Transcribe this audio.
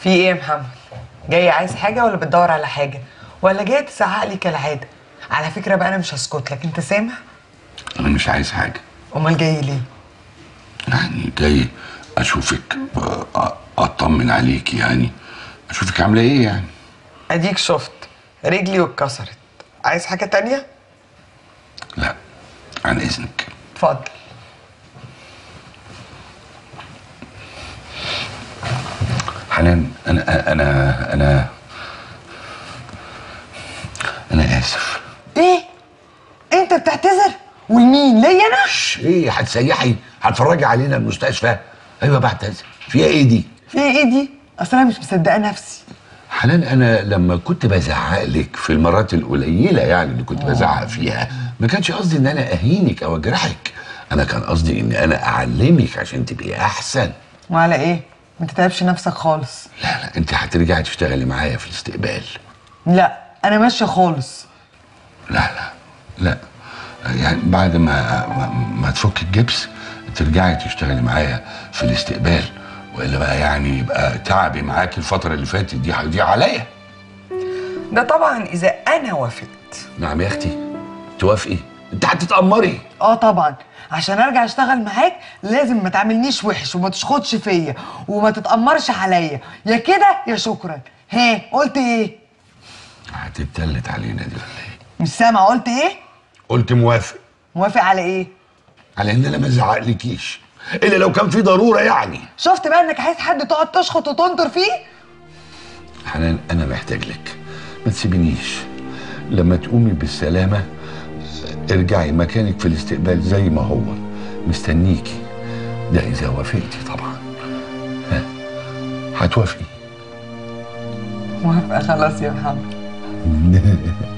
في ايه يا محمد جاي عايز حاجه ولا بتدور على حاجه ولا جاي تزعق لي كالعاده على فكره بقى انا مش هسكت لك انت سامع انا مش عايز حاجه امال جاي ليه يعني جاي اشوفك آه، اطمن عليك يعني اشوفك عامله ايه يعني اديك شفت رجلي واتكسرت عايز حاجه تانية لا عن اذنك اتفضل حنان انا انا انا انا اسف ايه انت بتعتذر ولمين ليا انا ش- ايه هتسيحي هتفرجي علينا المستشفى ايوه بعتذر فيها ايه دي في ايه دي اصل انا مش مصدقه نفسي حنان انا لما كنت بزعق لك في المرات القليله يعني اللي كنت بزعق فيها ما كانش قصدي ان انا اهينك او اجرحك انا كان قصدي ان انا اعلمك عشان تبقي احسن وعلى ايه ما تتعبش نفسك خالص لا لا انت هترجعي تشتغلي معايا في الاستقبال لا انا ماشيه خالص لا لا لا يعني بعد ما ما, ما تفك الجبس ترجعي تشتغلي معايا في الاستقبال والا بقى يعني يبقى تعبي معاكي الفتره اللي فاتت دي هيضيع عليا ده طبعا اذا انا وافقت نعم يا اختي توافقي انت هتتأمري اه طبعا عشان ارجع اشتغل معاك لازم ما تعملنيش وحش وما تشخطش فيا وما تتأمرش عليا يا كده يا شكرا ها قلت ايه هتتلت علينا دي ولا ايه مش سامع قلت ايه قلت موافق موافق على ايه على ان انا ما ازعقلكيش الا لو كان في ضروره يعني شفت بقى انك عايز حد تقعد تشخط وتنطر فيه حنان انا محتاج لك ما تسيبنيش لما تقومي بالسلامه ارجعي مكانك في الاستقبال زي ما هو مستنيكي ده اذا وافقتي طبعا ها هتوافقي موافقه خلاص يا محمد